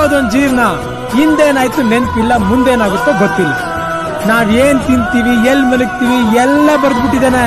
ಆಗೋದೊಂದ್ ಜೀರ್ಣ ಹಿಂದೇನಾಯ್ತು ನೆನ್ಪಿಲ್ಲ ಮುಂದೇನಾಗುತ್ತೋ ಗೊತ್ತಿಲ್ಲ ನಾವ್ ಏನ್ ತಿಂತೀವಿ ಎಲ್ ಮಲಗ್ತೀವಿ ಎಲ್ಲ ಬರ್ದ್ಬಿಟ್ಟಿದಾನೆ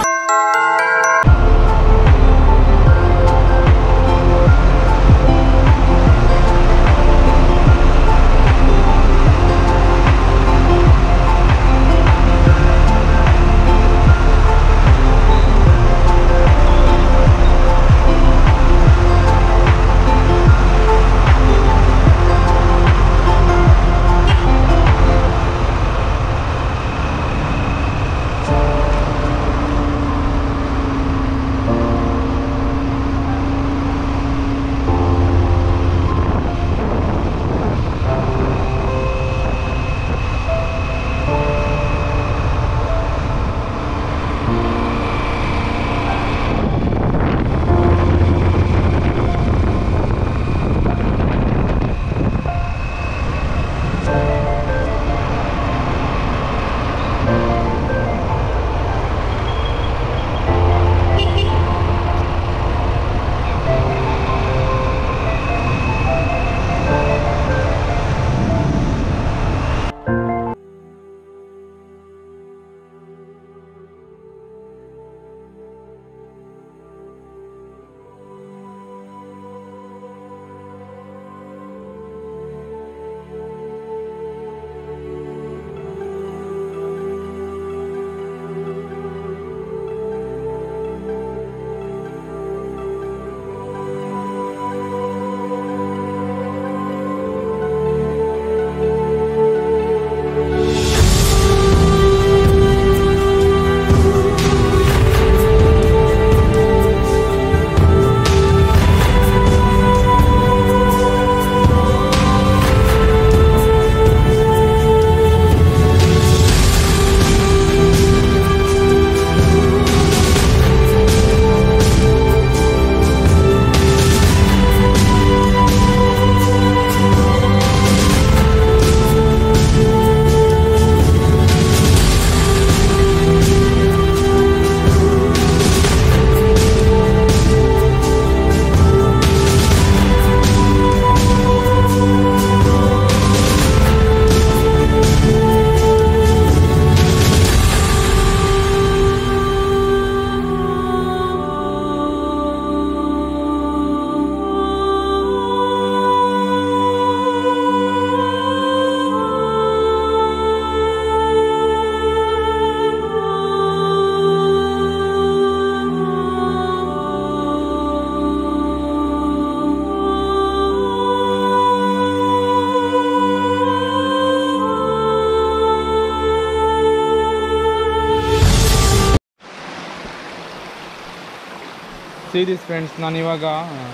ಸೀರೀಸ್ ಫ್ರೆಂಡ್ಸ್ ನಾನು ಇವಾಗ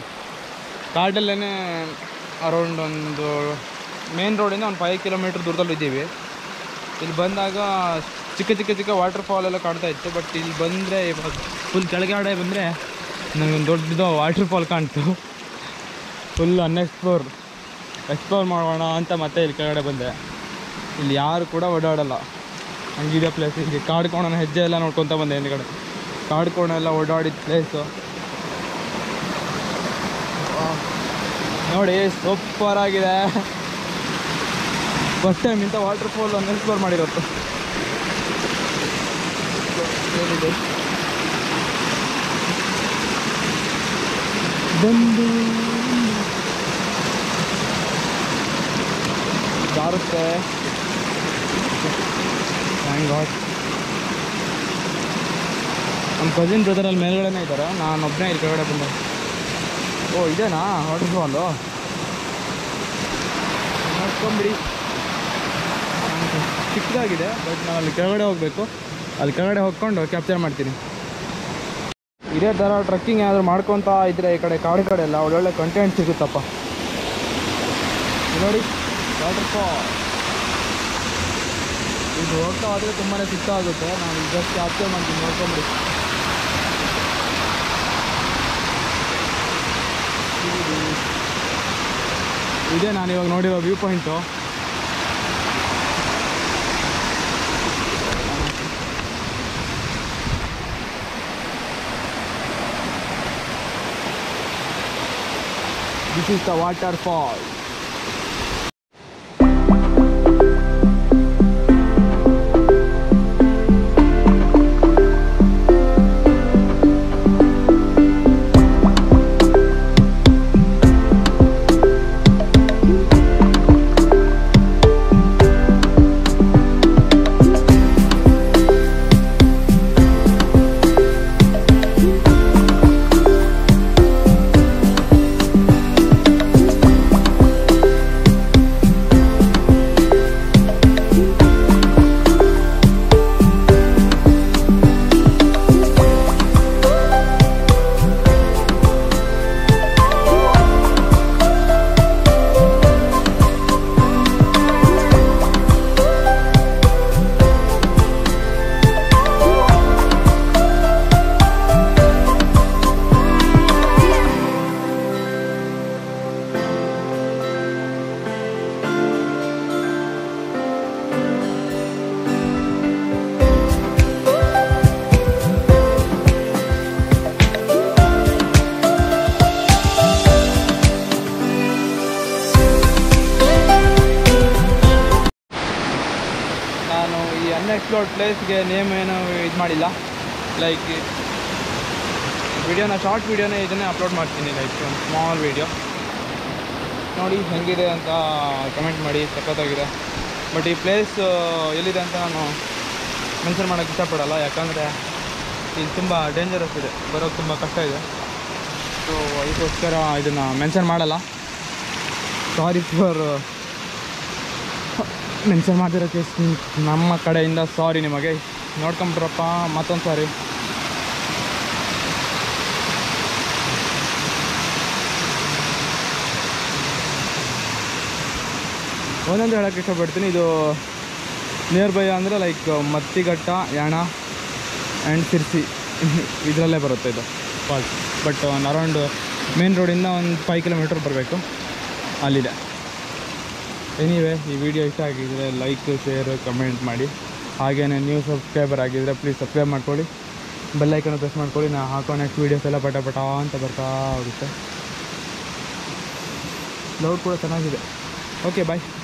ಕಾಡಲ್ಲೇ ಅರೌಂಡ್ ಒಂದು ಮೇನ್ ರೋಡಿಂದ ಒಂದು ಫೈವ್ ಕಿಲೋಮೀಟ್ರ್ ದೂರದಲ್ಲಿ ಇದ್ದೀವಿ ಇಲ್ಲಿ ಬಂದಾಗ ಚಿಕ್ಕ ಚಿಕ್ಕ ಚಿಕ್ಕ ವಾಟರ್ ಫಾಲ್ ಎಲ್ಲ ಕಾಣ್ತಾ ಇತ್ತು ಬಟ್ ಇಲ್ಲಿ ಬಂದರೆ ಇವಾಗ ಫುಲ್ ಕೆಳಗಡೆ ಬಂದರೆ ನನಗೊಂದು ದೊಡ್ಡದು ವಾಟರ್ ಫಾಲ್ ಕಾಣ್ತು ಫುಲ್ ಅನ್ಎಕ್ಸ್ಪ್ಲೋರ್ ಎಕ್ಸ್ಪ್ಲೋರ್ ಮಾಡೋಣ ಅಂತ ಮತ್ತೆ ಇಲ್ಲಿ ಕೆಳಗಡೆ ಬಂದೆ ಇಲ್ಲಿ ಯಾರು ಕೂಡ ಓಡಾಡಲ್ಲ ಹಂಗಿದೆ ಪ್ಲೇಸ್ ಇಲ್ಲಿ ಕಾಡು ಕೋಣನ ಹೆಜ್ಜೆ ಎಲ್ಲ ನೋಡ್ಕೊತ ಬಂದೆ ಹಿಂದ್ಗಡೆ ಕಾಡು ಕೋಣ ಎಲ್ಲ ಓಡಾಡಿದ ಪ್ಲೇಸು ನೋಡಿ ಸೂಪರ್ ಆಗಿದೆ ಫಸ್ಟ್ ಟೈಮ್ ಇಂಥ ವಾಟರ್ ಫಾಲ್ ಅನ್ನು ಎಕ್ಸ್ಪ್ಲೋರ್ ಮಾಡಿರೋದು ಏನಿದೆ? ಬಂದು ಜಾರುತ್ತೆ ಥ್ಯಾಂಕ್ ಗಾಡ್ ನಮ್ಮ ಕಸಿನ್ ಬ್ರದರ್ ಅಲ್ಲಿ ಮೇಲ್ಗಡೆನೇ ಇದ್ದಾರೆ ನಾನು ಒಬ್ಬನೇ ಇಲ್ಲಿ ಕೆಳಗಡೆ ಬಂದೆ ಓ ಇದೇನಾ ವಾಟರ್ ಫಾಲು ನೋಡ್ಕೊಂಬಿಡಿ ಚಿಕ್ಕದಾಗಿದೆ ಬಟ್ ನಾವು ಅಲ್ಲಿ ಕೆಳಗಡೆ ಹೋಗಬೇಕು ಅಲ್ಲಿ ಕೆಳಗಡೆ ಹೋಗ್ಕೊಂಡು ಕ್ಯಾಪ್ಚರ್ ಮಾಡ್ತೀನಿ ಇದೇ ಥರ ಟ್ರಕ್ಕಿಂಗ್ ಏನಾದರೂ ಮಾಡ್ಕೊತಾ ಇದ್ರೆ ಈ ಕಡೆ ಕಾಡು ಕಡೆ ಎಲ್ಲ ಒಳ್ಳೊಳ್ಳೆ ಕಂಟೆಂಟ್ ಸಿಗುತ್ತಪ್ಪ ಇಲ್ಲಿ ನೋಡಿ ವಾಟರ್ ಫಾಲ್ ಇದು ಹೋಗ್ತಾ ಹೋದರೆ ತುಂಬಾ ಸಿಗ್ತಾ ಆಗುತ್ತೆ ನಾನು ಜಸ್ಟ್ ಕ್ಯಾಪ್ಚರ್ ಮಾಡ್ತೀನಿ ನೋಡ್ಕೊಂಬಿಡಿ ಇದೇ ನಾನು ಇವಾಗ ನೋಡಿರೋ viewpoint this is the waterfall upload ಪ್ಲೇಸ್ಗೆ ನೇಮ್ ಏನು ಇದು ಮಾಡಿಲ್ಲ ಲೈಕ್ ವಿಡಿಯೋನ ಶಾರ್ಟ್ ವಿಡಿಯೋನೇ ಇದನ್ನೇ ಅಪ್ಲೋಡ್ ಮಾಡ್ತೀನಿ ಲೈಕ್ ಒಂದು ಸ್ಮಾಲ್ ವಿಡಿಯೋ ನೋಡಿ ಹೆಂಗಿದೆ ಅಂತ ಕಮೆಂಟ್ ಮಾಡಿ ಸಖತ್ತಾಗಿದೆ ಬಟ್ ಈ ಪ್ಲೇಸ್ ಎಲ್ಲಿದೆ ಅಂತ ನಾನು ಮೆನ್ಷನ್ ಮಾಡೋಕ್ಕೆ ಇಷ್ಟಪಡಲ್ಲ ಯಾಕಂದರೆ ಇಲ್ಲಿ ತುಂಬ ಡೇಂಜರಸ್ ಇದೆ ಬರೋಕ್ಕೆ ತುಂಬ ಕಷ್ಟ ಇದೆ ಸೊ ಅದಕ್ಕೋಸ್ಕರ ಇದನ್ನು ಮೆನ್ಷನ್ ಮಾಡಲ್ಲ ಸಾರಿ ಫಾರ್ ಮೆನ್ಷನ್ ಮಾಡಿರೋಕ್ಕೆ ನಮ್ಮ ಕಡೆಯಿಂದ ಸಾರಿ ನಿಮಗೆ ನೋಡ್ಕೊಂಬಿಟ್ರಪ್ಪ ಮತ್ತೊಂದು ಸಾರಿ ಒಂದೊಂದು ಹೇಳೋಕ್ಕೆ ಇಷ್ಟಪಡ್ತೀನಿ ಇದು ನಿಯರ್ ಬೈ ಅಂದರೆ ಲೈಕ್ ಮತ್ತಿಘಟ್ಟ ಯಾಣ ಆ್ಯಂಡ್ ಸಿರ್ಸಿ ಇದರಲ್ಲೇ ಬರುತ್ತೆ ಇದು ಫಾಲ್ಸ್ ಬಟ್ ಒಂದು ಅರೌಂಡ್ ಮೇನ್ ರೋಡಿಂದ ಒಂದು ಫೈವ್ ಕಿಲೋಮೀಟ್ರ್ ಬರಬೇಕು ಅಲ್ಲಿದೆ ಎನಿವೇ ಈ ವಿಡಿಯೋ ಇಷ್ಟ ಆಗಿದ್ರೆ ಲೈಕ್ ಶೇರ್ ಕಮೆಂಟ್ ಮಾಡಿ ಹಾಗೆಯೇ ನೀವು ಸಬ್ಸ್ಕ್ರೈಬರ್ ಆಗಿದ್ದರೆ ಪ್ಲೀಸ್ ಸಬ್ಸ್ಕ್ರೈಬ್ ಮಾಡ್ಕೊಳ್ಳಿ ಬೆಲ್ಲೈಕನ್ನು ಪ್ರೆಸ್ ಮಾಡ್ಕೊಳ್ಳಿ ನಾ ಹಾಕೋ ನೆಕ್ಸ್ಟ್ ವೀಡಿಯೋಸ್ ಎಲ್ಲ ಪಟ ಪಟ ಅಂತ ಬರ್ತಾ ಹೋಗುತ್ತೆ ಲೌಡ್ ಕೂಡ ಚೆನ್ನಾಗಿದೆ ಓಕೆ ಬಾಯ್